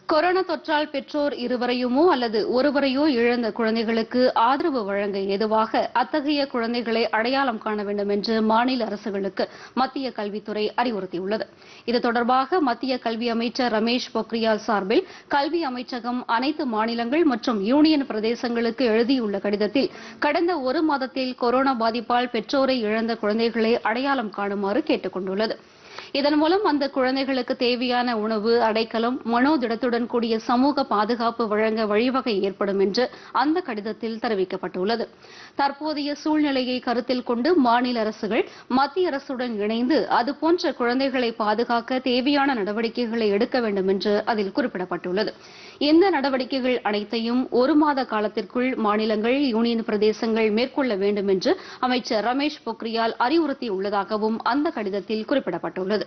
corona தொற்றால் பெற்றோர் இருவரையுமோ அல்லது ஒருவரையோ இழந்த குழந்தைகளுக்கு ஆதரவு வழங்க ஏதுவாக அத்தகைய குழந்தைகளை அடையாளம் காண வேண்டும் என்று மாநில அரசுகளுக்கு மத்திய கல்வித்துறை அறிவுறுத்தியுள்ளது இது தொடர்பாக மத்திய கல்வி அமைச்சர் ரமேஷ் பொக்ரியால் சார்பில் கல்வி அமைச்சகம் அனைத்து மாநிலங்கள் மற்றும் யூனியன் பிரதேசங்களுக்கு எழுதியுள்ள கடிதத்தில் கடந்த ஒரு மாதத்தில் கொரோனா பாதிப்பால் பெற்றோரை இழந்த குழந்தைகளை அடையாளம் காணுமாறு கேட்டுக் கொண்டுள்ளது இதன் மூலம் அந்த குழந்தைகளுக்கு தேவையான உணவு அடைக்கலம் மனோதிடத்துடன் கூடிய சமூக பாதுகாப்பு வழங்க வழிவகை ஏற்படும் என்று அந்த கடிதத்தில் தெரிவிக்கப்பட்டுள்ளது தற்போதைய சூழ்நிலையை கருத்தில் கொண்டு மாநில அரசுகள் மத்திய அரசுடன் இணைந்து அதுபோன்ற குழந்தைகளை பாதுகாக்க தேவையான நடவடிக்கைகளை எடுக்க வேண்டும் என்று அதில் குறிப்பிடப்பட்டுள்ளது இந்த நடவடிக்கைகள் அனைத்தையும் ஒரு மாத காலத்திற்குள் மாநிலங்கள் யூனியன் பிரதேசங்கள் மேற்கொள்ள வேண்டும் என்று அமைச்சர் ரமேஷ் பொக்ரியால் அறிவுறுத்தியுள்ளதாகவும் அந்த கடிதத்தில் குறிப்பிடப்பட்டுள்ளது